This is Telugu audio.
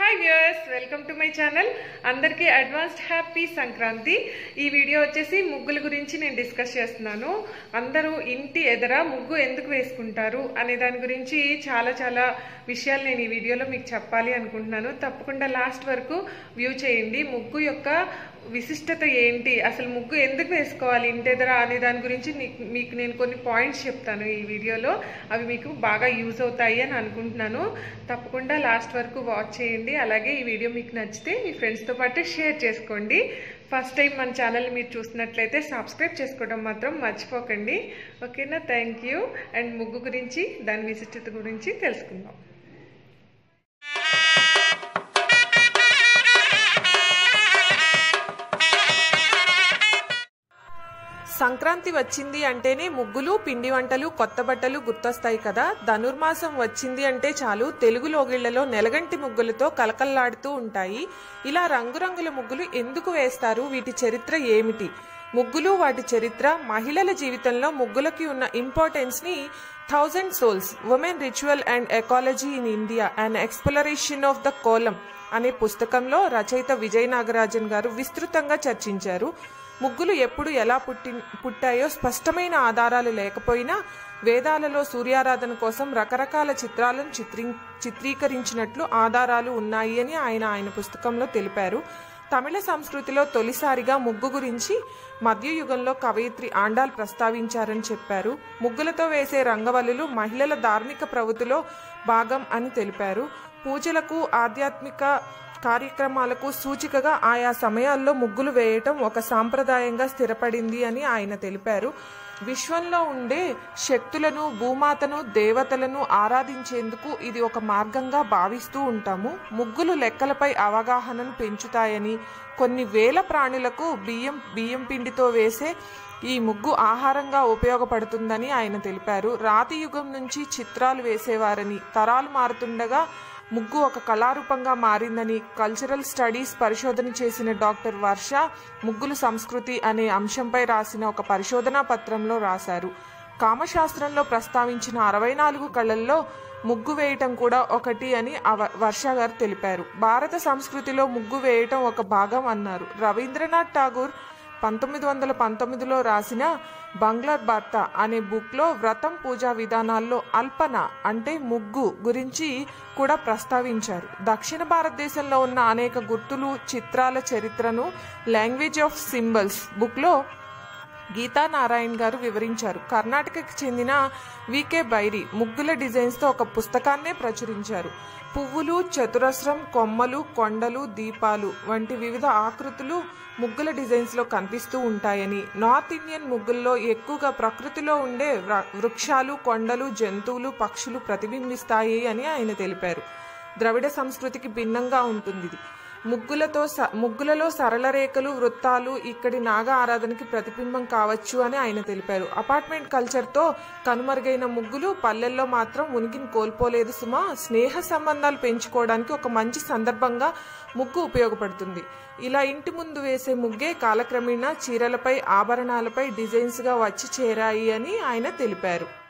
hi viewers welcome to my channel అందరికీ అడ్వాన్స్డ్ హ్యాపీ సంక్రాంతి ఈ వీడియో వచ్చేసి ముగ్గుల గురించి నేను డిస్కస్ చేస్తున్నాను అందరూ ఇంటి ఎదర ముగ్గు ఎందుకు వేసుకుంటారు అనే దాని గురించి చాలా చాలా విషయాలు నేను ఈ వీడియోలో మీకు చెప్పాలి అనుకుంటున్నాను తప్పకుండా లాస్ట్ వరకు వ్యూ చేయండి ముగ్గు యొక్క విశిష్టత ఏంటి అసలు ముగ్గు ఎందుకు వేసుకోవాలి ఇంటి ఎదర అనే దాని గురించి నీకు- మీకు నేను కొన్ని పాయింట్స్ చెప్తాను ఈ వీడియోలో అవి మీకు బాగా యూజ్ అవుతాయి అని అనుకుంటున్నాను తప్పకుండా లాస్ట్ వరకు వాచ్ చేయండి అలాగే ఈ వీడియో మీకు నచ్చితే మీ ఫ్రెండ్స్తో పాటు షేర్ చేసుకోండి ఫస్ట్ టైం మన ఛానల్ మీరు చూసినట్లయితే సబ్స్క్రైబ్ చేసుకోవడం మాత్రం మర్చిపోకండి ఓకేనా థ్యాంక్ యూ అండ్ ముగ్గు గురించి దాని విశిష్టత గురించి తెలుసుకుందాం సంక్రాంతి వచ్చింది అంటేనే ముగ్గులు పిండి వంటలు కొత్త బట్టలు గుర్తొస్తాయి కదా ధనుర్మాసం వచ్చింది అంటే చాలు తెలుగు లోగిళ్లలో నెలగంటి ముగ్గులతో కలకల్లాడుతూ ఉంటాయి ఇలా రంగురంగుల ముగ్గులు ఎందుకు వేస్తారు వీటి చరిత్ర ఏమిటి ముగ్గులు వాటి చరిత్ర మహిళల జీవితంలో ముగ్గులకి ఉన్న ఇంపార్టెన్స్ ని thousand souls women ritual and ecology in India and exploration of the kolam అనే పుస్తకంలో రచయిత విజయ్ నాగరాజన్ గారు విస్తృతంగా చర్చించారు ముగ్గులు ఎప్పుడు ఎలా పుట్టి పుట్టాయో స్పష్టమైన ఆధారాలు లేకపోయినా వేదాలలో సూర్యారాధన కోసం రకరకాల చిత్రాలను చిత్రీ చిత్రీకరించినట్లు ఆధారాలు ఉన్నాయి అని ఆయన ఆయన పుస్తకంలో తెలిపారు తమిళ సంస్కృతిలో తొలిసారిగా ముగ్గు గురించి మధ్యయుగంలో కవయిత్రి ఆండాల్ ప్రస్తావించారని చెప్పారు ముగ్గులతో వేసే రంగవల్లులు మహిళల ధార్మిక ప్రవృత్తిలో భాగం అని తెలిపారు పూజలకు ఆధ్యాత్మిక కార్యక్రమాలకు సూచికగా ఆయా సమయాల్లో ముగ్గులు వేయటం ఒక సాంప్రదాయంగా స్థిరపడింది అని ఆయన తెలిపారు విశ్వంలో ఉండే శక్తులను భూమాతను దేవతలను ఆరాధించేందుకు ఇది ఒక మార్గంగా భావిస్తూ ఉంటాము ముగ్గులు లెక్కలపై అవగాహనను పెంచుతాయని కొన్ని వేల ప్రాణులకు బియ్యం బియ్యం పిండితో వేసే ఈ ముగ్గు ఆహారంగా ఉపయోగపడుతుందని ఆయన తెలిపారు రాతి యుగం నుంచి చిత్రాలు వేసేవారని తరాలు మారుతుండగా ముగ్గు ఒక కళారూపంగా మారిందని కల్చరల్ స్టడీస్ పరిశోధన చేసిన డాక్టర్ వర్ష ముగ్గులు సంస్కృతి అనే అంశంపై రాసిన ఒక పరిశోధనా పత్రంలో రాశారు కామశాస్త్రంలో ప్రస్తావించిన అరవై నాలుగు కళల్లో ముగ్గు వేయటం కూడా ఒకటి అని అవ- వర్ష గారు తెలిపారు భారత సంస్కృతిలో ముగ్గు వేయటం ఒక భాగం అన్నారు రవీంద్రనాథ్ ఠాగూర్ పంతొమ్మిది వందల పంతొమ్మిదిలో రాసిన బంగ్లార్ భర్త అనే బుక్లో వ్రతం పూజా విధానాల్లో అల్పన అంటే ముగ్గు గురించి కూడా ప్రస్తావించారు దక్షిణ భారతదేశంలో ఉన్న అనేక గుర్తులు చిత్రాల చరిత్రను లాంగ్వేజ్ ఆఫ్ సింబల్స్ బుక్లో గీతా నారాయణ్ గారు వివరించారు కర్ణాటకకి చెందిన వికే బైరి ముగ్గుల డిజైన్స్తో ఒక పుస్తకాన్నే ప్రచురించారు పువ్వులు చతురస్రం కొమ్మలు కొండలు దీపాలు వంటి వివిధ ఆకృతులు ముగ్గుల డిజైన్స్లో కనిపిస్తూ ఉంటాయని నార్త్ ఇండియన్ ముగ్గుల్లో ఎక్కువగా ప్రకృతిలో ఉండే వ్ర- వృక్షాలు కొండలు జంతువులు పక్షులు ప్రతిబింబిస్తాయి అని ఆయన తెలిపారు ద్రవిడ సంస్కృతికి భిన్నంగా ఉంటుంది ఇది ముగ్గులతో స- ముగ్గులలో సరళ రేఖలు వృత్తాలు ఇక్కడి నాగ ఆరాధనకి ప్రతిబింబం కావచ్చు అని ఆయన తెలిపారు అపార్ట్మెంట్ కల్చర్తో కనుమరుగైన ముగ్గులు పల్లెల్లో మాత్రం ఉనికిని కోల్పోలేదు సుమా స్నేహ సంబంధాలు పెంచుకోవడానికి ఒక మంచి సందర్భంగా ముగ్గు ఉపయోగపడుతుంది ఇలా ఇంటి ముందు వేసే ముగ్గే కాలక్రమేణా చీరలపై ఆభరణాలపై డిజైన్స్గా వచ్చి చేరాయి అని ఆయన తెలిపారు